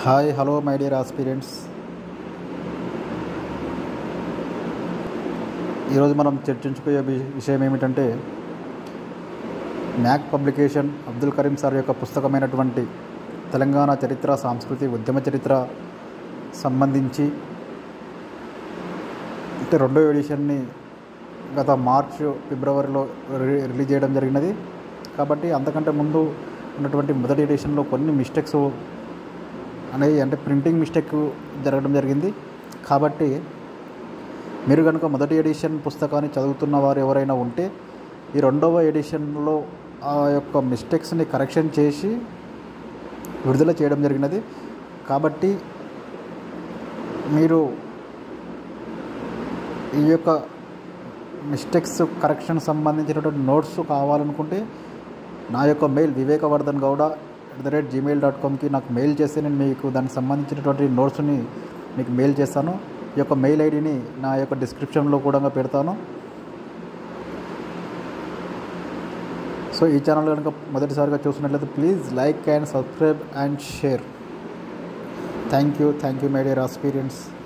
hi hello my dear aspirants ఈరోజు మనం చర్చించుకునే వి- విషయం ఏమిటంటే Mac publication Abdul Kareem sir యొక్క పుస్తకమైనటువంటి తెలంగాణ చరిత్ర సంస్కృతి ఉద్యమ చరిత్ర సంబంధించి అంటే రెండో ఎడిషన్ని గత మార్చ్ ఫిబ్రవరిలో రి- రిలీజ్ చేయడం జరిగినది కాబట్టి అంతకంటే ముందు ఉన్నటువంటి మొదటి ఎడిషన్లో కొన్ని మిస్టేక్స్ అనేవి అంటే ప్రింటింగ్ మిస్టేక్ జరగడం జరిగింది కాబట్టి మీరు కనుక మొదటి ఎడిషన్ పుస్తకాన్ని చదువుతున్న వారు ఎవరైనా ఉంటే ఈ రెండవ ఎడిషన్లో ఆ యొక్క మిస్టేక్స్ని కరెక్షన్ చేసి విడుదల చేయడం జరిగినది కాబట్టి మీరు ఈ యొక్క మిస్టేక్స్ కరెక్షన్ సంబంధించినటువంటి నోట్స్ కావాలనుకుంటే నా యొక్క mail Vivekavardhan Gowda at the rate gmail dot కామ్కి నాకు మెయిల్ చేస్తే నేను మీకు దానికి సంబంధించినటువంటి నోట్స్ని మీకు మెయిల్ చేస్తాను ఈ యొక్క మెయిల్ ఐడిని నా యొక్క డిస్క్రిప్షన్లో కూడా పెడతాను సో ఈ ఛానల్ కనుక మొదటిసారిగా చూసినట్లయితే please like and subscribe and share thank you thank you my dear experience